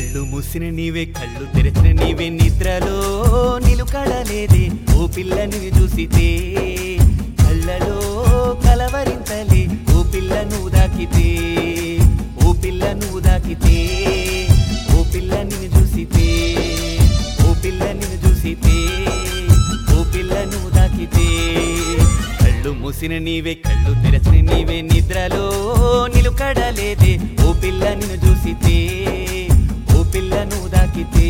కళ్ళు మూసిన నీవే కళ్ళు తెరచిన నీవే నిద్రలో నిలుకడలేదే ఓ పిల్లని చూసితే కళ్ళలో కలవరింతలే ఓ పిల్ల నువ్వు దాకితే ఓ పిల్ల నువ్వు దాకితే ఓ పిల్ల నిన్ను చూసితే ఓ పిల్ల నిన్ను చూసితే ఓ పిల్ల నువ్వు దాకితే కళ్ళు మూసిన నీవే కళ్ళు తెరచిన నీవే నిద్రలో నిలుకడలేదే ఓ పిల్ల నిన్ను చూసితే ఓ పిల్ల నువ్వు దాకితే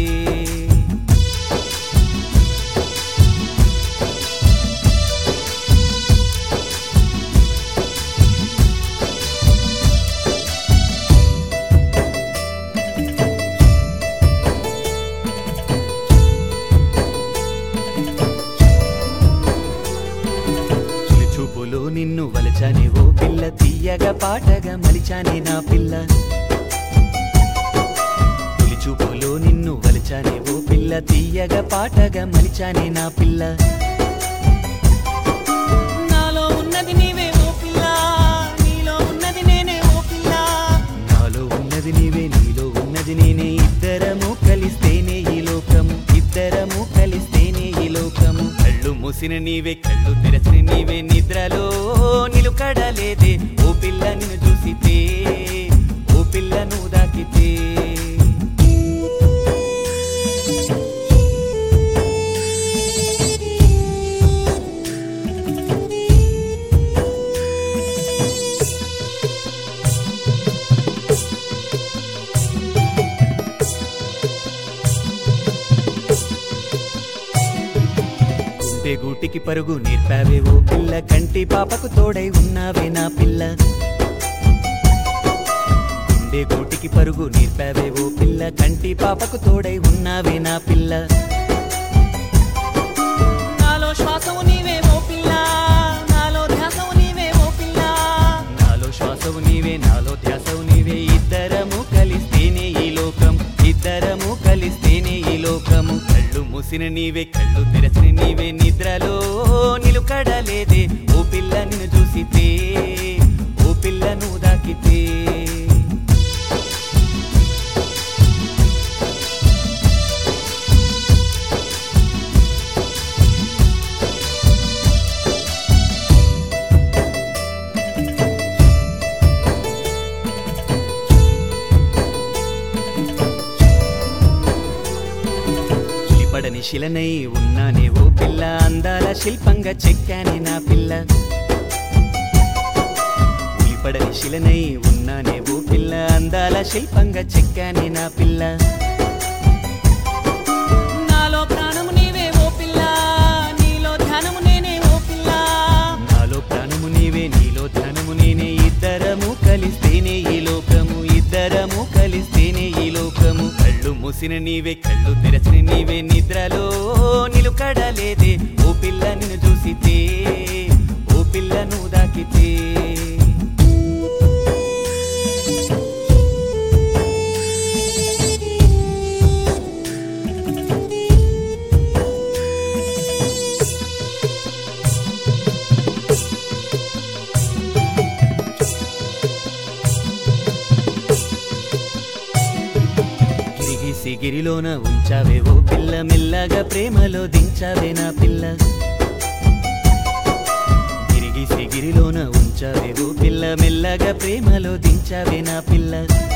చిలి చూపులో నిన్ను వలచానే ఓ పిల్ల తీయగా పాటగా మలిచానే నా పిల్ల తొలి చూపులో నిన్ను వలచానే ఓ పిల్ల తీయగా పాటగా మలిచానే నా పిల్ల నాలో ఉన్నది నీవే ఓ పిల్ల నీలో ఉన్నది నేనే ఓ పిల్ల నాలో ఉన్నది నీవే నీలో ఉన్నది నేనే ఇద్దరము కలిస్తేనే ఈ లోకము ఇద్దరము కలిస్తేనే ఈ లోకము కళ్ళు మూసిన నీవే కళ్ళు తెరచిన నీవే నిద్రలో నిలుకడలేదే ఓ పిల్ల నిన్ను చూసితే ఓ పిల్ల నువ్వు దాకితే గుండె గూటికి పరుగు నేర్పావే ఓ పిల్ల కంటి పాపకు తోడై ఉన్నావే నా పిల్ల గుండె గూటికి పరుగు నేర్పావే ఓ పిల్ల కంటి పాపకు తోడై ఉన్నావే నా పిల్ల నాలో శ్వాసము నీవే ఓ పిల్ల నాలో ధ్యాసము నీవే ఓ పిల్ల నాలో శ్వాసవు నీవే నాలో ధ్యాసవు నీవే ఇద్దరము కలిస్తేనే ఈ లోకం ఇద్దరము కలిస్తేనే ఈ లోకము కళ్ళు మూసిన నీవే కళ్ళు తెరచిన నీవే నిద్రలో నిలుకడలేదే ఓ పిల్ల నిన్ను చూసితే ఓ పిల్ల నువ్వు దాకితే చిలిపడని శిలనై ఉన్నానే ఓ పిల్ల అందాల శిల్పంగా చెక్కానే నా పిల్ల ఉలిపడని శిలనై ఉన్నానే ఓ పిల్ల అందాల శిల్పంగా చెక్కానే నా పిల్ల నాలో ప్రాణము నీవే ఓ పిల్ల నీలో ధ్యానము నేనే ఓ పిల్ల నాలో ప్రాణము నీవే నీలో ధ్యానము నేనే ఇద్దరము కలిస్తేనే ఈ లోకము ఇద్దరము కలిస్తేనే ఈ లోకము కళ్ళు మూసిన నీవే కళ్ళు తెరచిన నీవే నిద్రలో నిలుకడలేదే ఓ పిల్ల నిన్ను చూసితే ఓ పిల్ల నువ్వు దాకితే గిరిగి సిగిరిలోన ఉంచావే ఓ పిల్ల మెల్లగా ప్రేమలో దించావే నా పిల్ల గిరిగి సిగిరిలోన ఉంచావే ఓ పిల్ల మెల్లగా ప్రేమలో దించావే నా పిల్ల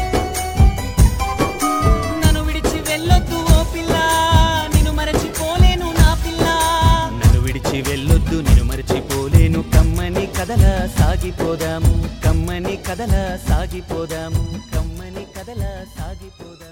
నన్ను విడిచి వెళ్ళొద్దు ఓ పిల్ల నిన్ను మరచిపోలేను నా పిల్ల నన్ను విడిచి వెళ్ళొద్దు నేను మరచిపోలేను కమ్మని కథలా సాగిపోదాము కమ్మని కథలా సాగిపోదాము కమ్మని కథలా సాగిపోదాము